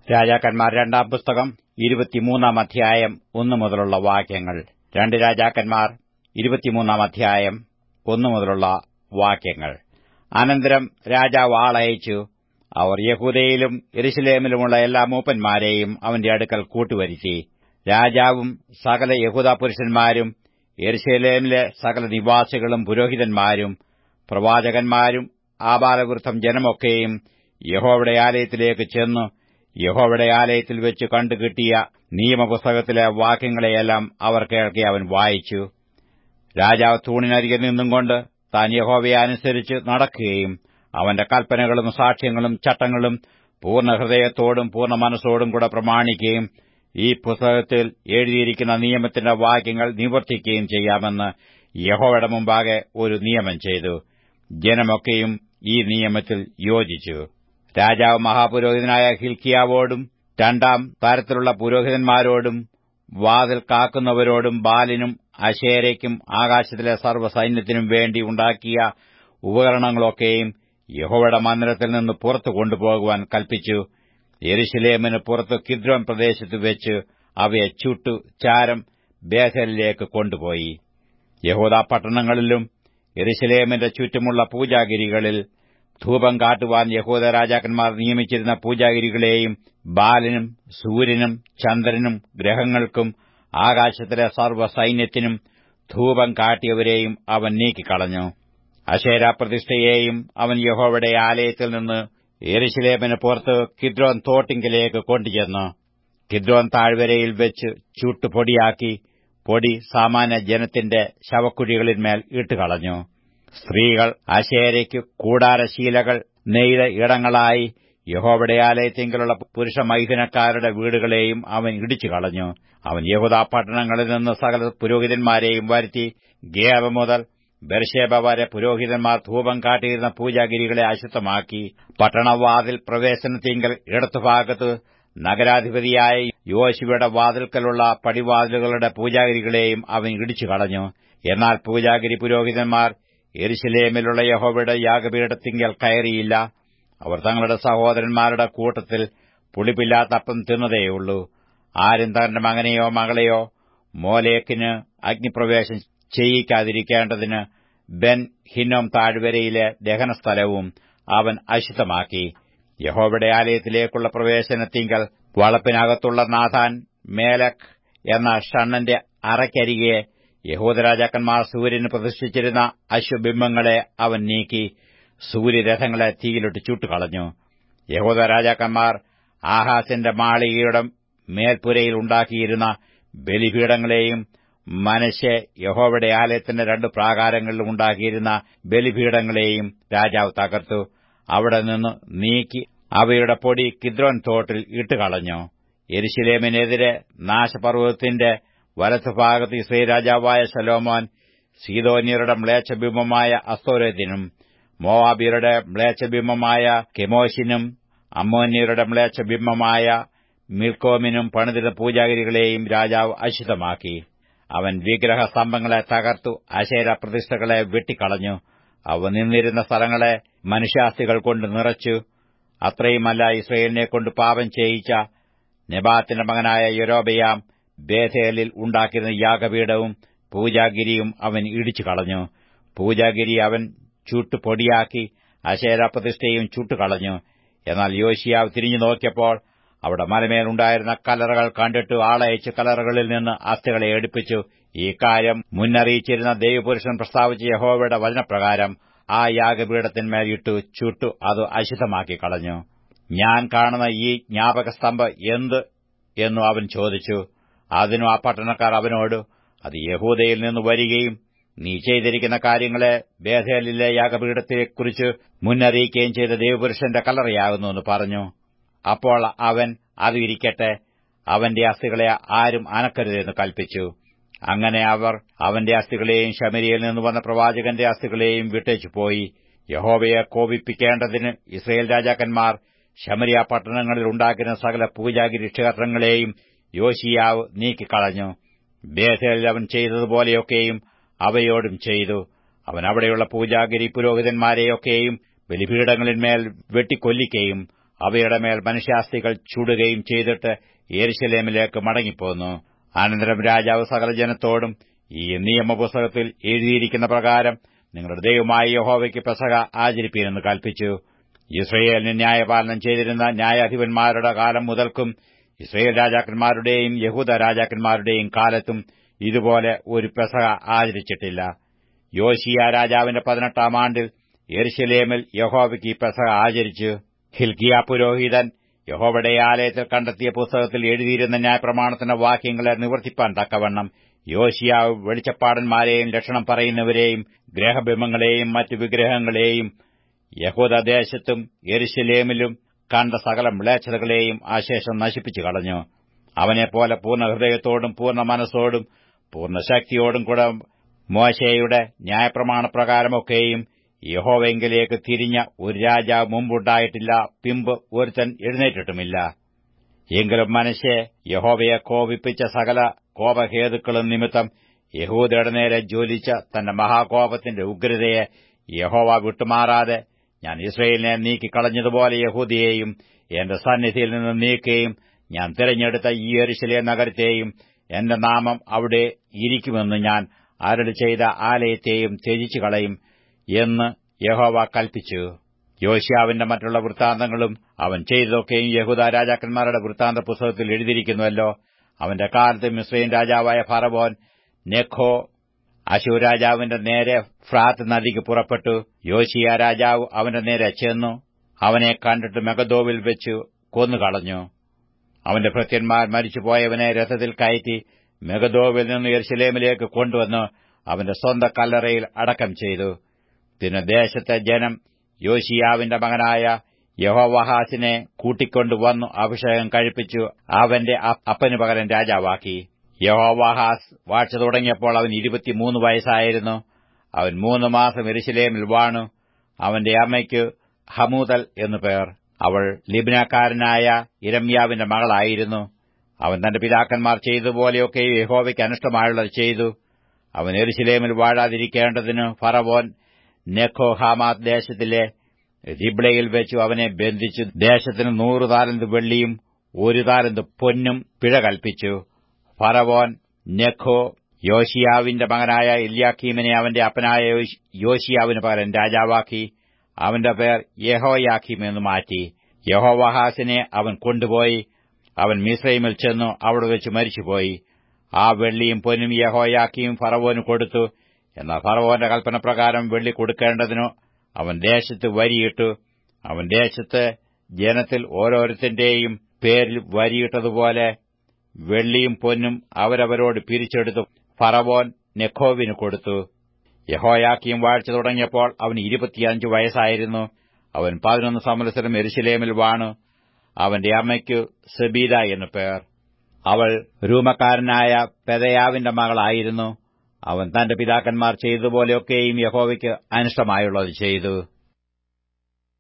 രാജാക്കന്മാർ രണ്ടാം പുസ്തകം ഇരുപത്തിമൂന്നാം അധ്യായം ഒന്നു മുതലുള്ള വാക്യങ്ങൾ രണ്ട് രാജാക്കന്മാർ ഇരുപത്തിമൂന്നാം അധ്യായം ഒന്നു മുതലുള്ള വാക്യങ്ങൾ അനന്തരം രാജാവ് ആളയച്ചു അവർ യഹൂദയിലും എരുശലേമിലുമുള്ള എല്ലാ മൂപ്പന്മാരെയും അവന്റെ അടുക്കൽ കൂട്ടുവരുത്തി രാജാവും സകല യഹൂദ പുരുഷന്മാരും എരുശലേമിലെ സകല നിവാസികളും പുരോഹിതന്മാരും പ്രവാചകന്മാരും ആബാലവൃദ്ധം ജനമൊക്കെയും യഹോവയുടെ ആലയത്തിലേക്ക് ചെന്നു യഹോവയുടെ ആലയത്തിൽ വെച്ച് കണ്ടുകിട്ടിയ നിയമപുസ്തകത്തിലെ വാക്യങ്ങളെയെല്ലാം അവർ കേൾക്കെ അവൻ വായിച്ചു രാജാവ് തൂണിനരികെ നിന്നുകൊണ്ട് താൻ യഹോവയെ അനുസരിച്ച് നടക്കുകയും അവന്റെ കൽപ്പനകളും സാക്ഷ്യങ്ങളും ചട്ടങ്ങളും പൂർണ്ണ ഹൃദയത്തോടും പൂർണ്ണ മനസ്സോടും കൂടെ പ്രമാണിക്കുകയും ഈ പുസ്തകത്തിൽ എഴുതിയിരിക്കുന്ന നിയമത്തിന്റെ വാക്യങ്ങൾ നിവർത്തിക്കുകയും ചെയ്യാമെന്ന് യഹോവയുടെ മുമ്പാകെ ഒരു നിയമം ചെയ്തു ജനമൊക്കെയും ഈ നിയമത്തിൽ യോജിച്ചു രാജാവ് മഹാപുരോഹിതനായ ഹിൽക്കിയാവോടും രണ്ടാം തരത്തിലുള്ള പുരോഹിതന്മാരോടും വാതിൽ കാക്കുന്നവരോടും ബാലിനും അശേരയ്ക്കും ആകാശത്തിലെ സർവ്വസൈന്യത്തിനും വേണ്ടി ഉണ്ടാക്കിയ ഉപകരണങ്ങളൊക്കെയും യഹോവയുടെ മന്ദിരത്തിൽ നിന്ന് പുറത്തു കൊണ്ടുപോകുവാൻ കൽപ്പിച്ചു യെരുശലേമിന് പുറത്ത് കിദ്രോൻ പ്രദേശത്ത് വെച്ച് അവയെ ചുട്ടു ചാരം ബേഥലിലേക്ക് കൊണ്ടുപോയി യഹൂദ പട്ടണങ്ങളിലും യെരുശലേമിന്റെ ചുറ്റുമുള്ള പൂജാഗിരികളിൽ ധൂപം കാട്ടുവാൻ യഹൂദ രാജാക്കന്മാർ നിയമിച്ചിരുന്ന പൂജാഗിരികളെയും ബാലിനും സൂര്യനും ചന്ദ്രനും ഗ്രഹങ്ങൾക്കും ആകാശത്തിലെ സർവ്വസൈന്യത്തിനും ധൂപം കാട്ടിയവരെയും അവൻ നീക്കിക്കളഞ്ഞു അശേര പ്രതിഷ്ഠയെയും അവൻ യഹോവയുടെ ആലയത്തിൽ നിന്ന് എരുശലേമിന് പുറത്ത് കിദ്രോൻ തോട്ടിങ്കിലേക്ക് കൊണ്ടുചെന്നു കിദ്രോൻ താഴ്വരയിൽ വെച്ച് ചൂട്ടുപൊടിയാക്കി പൊടി സാമാന്യ ജനത്തിന്റെ ശവക്കുഴികളിന്മേൽ ഇട്ടുകളഞ്ഞു സ്ത്രീകൾ അശേരയ്ക്ക് കൂടാരശീലകൾ നെയ്ത ഇടങ്ങളായി യഹോവയുടെ ആലയത്തിങ്കിലുള്ള പുരുഷ മൈഥുനക്കാരുടെ വീടുകളെയും അവൻ ഇടിച്ചു കളഞ്ഞു അവൻ യഹൂദ പട്ടണങ്ങളിൽ നിന്ന് സകല പുരോഹിതന്മാരെയും വരുത്തി ഗേവ മുതൽ ബർഷേബ വരെ പുരോഹിതന്മാർ ധൂപം കാട്ടിയിരുന്ന പൂജാഗിരികളെ അശുദ്ധമാക്കി പട്ടണവാതിൽ പ്രവേശനത്തിങ്കൽ ഇടത്തുഭാഗത്ത് നഗരാധിപതിയായ യോശുവയുടെ വാതിൽക്കലുള്ള പടിവാതിലുകളുടെ പൂജാഗിരികളെയും അവൻ ഇടിച്ചു കളഞ്ഞു എന്നാൽ പൂജാഗിരി പുരോഹിതന്മാർ എരുശലേമിലുള്ള യഹോവയുടെ യാഗപീഠത്തിങ്കൽ കയറിയില്ല അവർ തങ്ങളുടെ സഹോദരന്മാരുടെ കൂട്ടത്തിൽ പുളിപ്പില്ലാത്തപ്പം തിന്നതേയുള്ളൂ ആരും തന്റെ മകനെയോ മകളെയോ മോലേക്കിന് അഗ്നിപ്രവേശം ചെയ്യിക്കാതിരിക്കേണ്ടതിന് ബെൻ ഹിന്നോം താഴ്വരയിലെ ദഹനസ്ഥലവും അവൻ അശുദ്ധമാക്കി യഹോവയുടെ ആലയത്തിലേക്കുള്ള പ്രവേശനത്തിങ്കൽ വളപ്പിനകത്തുള്ള നാഥാൻ മേലക് എന്ന ഷണ്ണന്റെ അറയ്ക്കരികെ യഹൂദരാജാക്കന്മാർ സൂര്യന് പ്രതിഷ്ഠിച്ചിരുന്ന അശ്വബിംബങ്ങളെ അവൻ നീക്കി സൂര്യരഥങ്ങളെ തീയിലിട്ട് ചുട്ടുകളഞ്ഞു യഹൂദ രാജാക്കന്മാർ ആഹാസിന്റെ മാളികയുടെ മേൽപ്പുരയിൽ ഉണ്ടാക്കിയിരുന്ന ബലിപീഠങ്ങളെയും മനശ്ശെ യഹോവയുടെ ആലയത്തിന്റെ രണ്ട് പ്രാകാരങ്ങളിലും ഉണ്ടാക്കിയിരുന്ന ബലിപീഠങ്ങളെയും രാജാവ് തകർത്തു അവിടെ നിന്ന് നീക്കി അവയുടെ പൊടി കിദ്രോൻ തോട്ടിൽ ഇട്ടുകളഞ്ഞു എരിശിലേമിനെതിരെ നാശപർവ്വതത്തിന്റെ വലത്തുഭാഗത്ത് ഇസ്രയേൽ രാജാവായ ശലോമോൻ സീതോന്യരുടെ മ്ലേച്ഛബിംബമായ അസ്തോരത്തിനും മോവാബിയരുടെ മ്ലേച്ഛബിംബമായ കെമോശിനും അമ്മോന്യരുടെ മ്ലേച്ഛബിംബമായ മിൽക്കോമിനും പണിതിരുന്ന പൂജാഗിരികളെയും രാജാവ് അശുദ്ധമാക്കി അവൻ വിഗ്രഹ സ്തംഭങ്ങളെ തകർത്തു അശേര പ്രതിഷ്ഠകളെ വെട്ടിക്കളഞ്ഞു അവ നിന്നിരുന്ന സ്ഥലങ്ങളെ മനുഷ്യാസ്ഥികൾ കൊണ്ട് നിറച്ചു അത്രയുമല്ല ഇസ്രയേലിനെ കൊണ്ട് പാപം ചെയ്യിച്ച നെബാത്തിന്റെ മകനായ യൊരോബയാം ബേഥേലിൽ ഉണ്ടാക്കിയിരുന്ന യാഗപീഠവും പൂജാഗിരിയും അവൻ ഇടിച്ചു കളഞ്ഞു പൂജാഗിരി അവൻ ചുട്ടുപൊടിയാക്കി അശേര പ്രതിഷ്ഠയും ചുട്ടുകളഞ്ഞു എന്നാൽ യോശിയാവ് തിരിഞ്ഞു നോക്കിയപ്പോൾ അവിടെ മലമേലുണ്ടായിരുന്ന കലറകൾ കണ്ടിട്ട് ആളയച്ച് കലറകളിൽ നിന്ന് അസ്ഥികളെ എടുപ്പിച്ചു ഈ കാര്യം മുന്നറിയിച്ചിരുന്ന ദൈവപുരുഷൻ പ്രസ്താവിച്ച യഹോവയുടെ വചനപ്രകാരം ആ യാഗപീഠത്തിന്മേൽ ഇട്ടു ചുട്ടു അത് അശുദ്ധമാക്കി കളഞ്ഞു ഞാൻ കാണുന്ന ഈ ജ്ഞാപകസ്തംഭ എന്ത് എന്നു അവൻ ചോദിച്ചു അതിനും ആ പട്ടണക്കാർ അവനോട് അത് യഹൂദയിൽ നിന്ന് വരികയും നീ ചെയ്തിരിക്കുന്ന കാര്യങ്ങളെ ബേധേലിലെ യാഗപീഠത്തെക്കുറിച്ച് മുന്നറിയിക്കുകയും ചെയ്ത ദൈവപുരുഷന്റെ കല്ലറയാകുന്നുവെന്ന് പറഞ്ഞു അപ്പോൾ അവൻ അത് ഇരിക്കട്ടെ അവന്റെ അസ്ഥികളെ ആരും അനക്കരുതെന്ന് കൽപ്പിച്ചു അങ്ങനെ അവർ അവന്റെ അസ്ഥികളെയും ശമരിയിൽ നിന്ന് വന്ന പ്രവാചകന്റെ അസ്ഥികളെയും വിട്ടേച്ചു പോയി യഹോവയെ കോപിപ്പിക്കേണ്ടതിന് ഇസ്രയേൽ രാജാക്കന്മാർ ശമരിയ പട്ടണങ്ങളിൽ ഉണ്ടാക്കുന്ന സകല പൂജാഗിരി ക്ഷേത്രങ്ങളെയും യോശിയാവ് നീക്കിക്കളഞ്ഞു ബേഥേലിൽ അവൻ ചെയ്തതുപോലെയൊക്കെയും അവയോടും ചെയ്തു അവൻ അവിടെയുള്ള പൂജാഗിരി പുരോഹിതന്മാരെയൊക്കെയും ബലിപീഠങ്ങളിന്മേൽ വെട്ടിക്കൊല്ലിക്കുകയും അവയുടെ മേൽ മനുഷ്യാസ്ഥികൾ ചുടുകയും ചെയ്തിട്ട് യെരുശലേമിലേക്ക് മടങ്ങിപ്പോന്നു അനന്തരം രാജാവ് സകല ജനത്തോടും ഈ നിയമപുസ്തകത്തിൽ എഴുതിയിരിക്കുന്ന പ്രകാരം നിങ്ങളുടെ ദൈവമായ യഹോവയ്ക്ക് പെസക ആചരിപ്പീനെന്ന് കൽപ്പിച്ചു ഇസ്രയേലിന് ന്യായപാലനം ചെയ്തിരുന്ന ന്യായാധിപന്മാരുടെ കാലം മുതൽക്കും ഇസ്രയേൽ രാജാക്കന്മാരുടെയും യഹൂദ രാജാക്കന്മാരുടെയും കാലത്തും ഇതുപോലെ ഒരു പെസക ആചരിച്ചിട്ടില്ല യോശിയ രാജാവിന്റെ പതിനെട്ടാം ആണ്ടിൽ യെരുശലേമിൽ യഹോവയ്ക്ക് ഈ പെസക ആചരിച്ചു ഹിൽക്കിയ പുരോഹിതൻ യഹോവയുടെ ആലയത്തിൽ കണ്ടെത്തിയ പുസ്തകത്തിൽ എഴുതിയിരുന്ന ന്യായപ്രമാണത്തിന്റെ വാക്യങ്ങളെ നിവർത്തിപ്പാൻ തക്കവണ്ണം യോശിയാവ് വെളിച്ചപ്പാടന്മാരെയും ലക്ഷണം പറയുന്നവരെയും ഗ്രഹബിംബങ്ങളെയും മറ്റു വിഗ്രഹങ്ങളെയും യഹൂദദേശത്തും യെരുശലേമിലും കണ്ട സകല മ്ലേച്ഛതകളെയും ആശേഷം നശിപ്പിച്ചു കളഞ്ഞു അവനെപ്പോലെ പൂർണ്ണ ഹൃദയത്തോടും പൂർണ്ണ മനസ്സോടും പൂർണ്ണ ശക്തിയോടും കൂടെ മോശയുടെ ന്യായപ്രമാണപ്രകാരമൊക്കെയും യഹോവെങ്കിലേക്ക് തിരിഞ്ഞ ഒരു രാജാവ് മുമ്പുണ്ടായിട്ടില്ല പിമ്പ് ഒരുത്തൻ എഴുന്നേറ്റിട്ടുമില്ല എങ്കിലും മനുഷ്യ യഹോവയെ കോപിപ്പിച്ച സകല കോപഹേതുക്കളും നിമിത്തം യഹൂദയുടെ നേരെ ജ്വലിച്ച തന്റെ മഹാകോപത്തിന്റെ ഉഗ്രതയെ യഹോവ വിട്ടുമാറാതെ ഞാൻ ഇസ്രയേലിനെ നീക്കിക്കളഞ്ഞതുപോലെ യഹൂദിയെയും എന്റെ സന്നിധിയിൽ നിന്ന് നീക്കുകയും ഞാൻ തിരഞ്ഞെടുത്ത ഈ എരിശിലെ നഗരത്തെയും എന്റെ നാമം അവിടെ ഇരിക്കുമെന്ന് ഞാൻ അരളി ചെയ്ത ആലയത്തെയും ത്യജിച്ചു കളയും എന്ന് യഹോവ കൽപ്പിച്ചു യോശിയാവിന്റെ മറ്റുള്ള വൃത്താന്തങ്ങളും അവൻ ചെയ്തതൊക്കെയും യഹൂദ രാജാക്കന്മാരുടെ വൃത്താന്ത പുസ്തകത്തിൽ എഴുതിയിരിക്കുന്നുവല്ലോ അവന്റെ കാലത്ത് മിസ്രൈൻ രാജാവായ ഫറവോൻ നെഖോ അശൂർ രാജാവിന്റെ നേരെ ഫ്രാത്ത് നദിക്ക് പുറപ്പെട്ടു യോശിയ രാജാവ് അവന്റെ നേരെ ചെന്നു അവനെ കണ്ടിട്ട് മെഗദോവിൽ വെച്ച് കൊന്നുകളഞ്ഞു അവന്റെ ഭൃത്യന്മാർ മരിച്ചുപോയവനെ രഥത്തിൽ കയറ്റി മെഗദോവിൽ നിന്ന് യെരുശലേമിലേക്ക് കൊണ്ടുവന്ന് അവന്റെ സ്വന്തം കല്ലറയിൽ അടക്കം ചെയ്തു പിന്നെ ദേശത്തെ ജനം യോശിയാവിന്റെ മകനായ യഹോവഹാസിനെ കൂട്ടിക്കൊണ്ടുവന്നു അഭിഷേകം കഴിപ്പിച്ചു അവന്റെ അപ്പന് പകരം രാജാവാക്കി യഹോവാഹാസ് വാഴ്ച തുടങ്ങിയപ്പോൾ അവൻ ഇരുപത്തിമൂന്ന് വയസ്സായിരുന്നു അവൻ മൂന്ന് മാസം എരുശലേമിൽ വാണു അവന്റെ അമ്മയ്ക്ക് ഹമൂതൽ എന്നു പേർ അവൾ ലിബ്നക്കാരനായ ഇരമ്യാവിന്റെ മകളായിരുന്നു അവൻ തന്റെ പിതാക്കന്മാർ ചെയ്തതുപോലെയൊക്കെ യഹോവയ്ക്ക് അനിഷ്ടമായുള്ളത് ചെയ്തു അവൻ എരുശലേമിൽ വാഴാതിരിക്കേണ്ടതിന് ഫറവോൻ നെഖോ ഹാമാത്ത് ദേശത്തിലെ റിബ്ലയിൽ വെച്ചു അവനെ ബന്ധിച്ചു ദേശത്തിന് നൂറു താലന്ത് വെള്ളിയും ഒരു താലന്ത് പൊന്നും പിഴ കൽപ്പിച്ചു ഫറവോൻ നെഖോ യോശിയാവിന്റെ മകനായ ഇല്യാക്കീമിനെ അവന്റെ അപ്പനായ യോശിയാവിന് പകരം രാജാവാക്കി അവന്റെ പേർ യഹോയാക്കീം എന്ന് മാറ്റി യഹോവഹാസിനെ അവൻ കൊണ്ടുപോയി അവൻ മിസ്രൈമിൽ ചെന്നു അവിടെ വെച്ച് മരിച്ചുപോയി ആ വെള്ളിയും പൊന്നും യഹോയാക്കിയും ഫറവോന് കൊടുത്തു എന്നാൽ ഫറവോന്റെ കൽപ്പനപ്രകാരം വെള്ളി കൊടുക്കേണ്ടതിനു അവൻ ദേശത്ത് വരിയിട്ടു അവൻ ദേശത്ത് ജനത്തിൽ ഓരോരുത്തന്റെയും പേരിൽ വരിയിട്ടതുപോലെ വെള്ളിയും പൊന്നും അവരവരോട് പിരിച്ചെടുത്തു ഫറവോൻ നെഖോവിന് കൊടുത്തു യഹോയാക്കിയും വാഴ്ച തുടങ്ങിയപ്പോൾ അവന് ഇരുപത്തിയഞ്ച് വയസ്സായിരുന്നു അവൻ പതിനൊന്ന് സംവത്സരം എരുശലേമിൽ വാണു അവന്റെ അമ്മയ്ക്കു സെബീദ എന്നു പേർ അവൾ രൂമക്കാരനായ പെതയാവിന്റെ മകളായിരുന്നു അവൻ തന്റെ പിതാക്കന്മാർ ചെയ്തതുപോലെയൊക്കെയും യഹോവയ്ക്ക് അനിഷ്ടമായുള്ളത് ചെയ്തു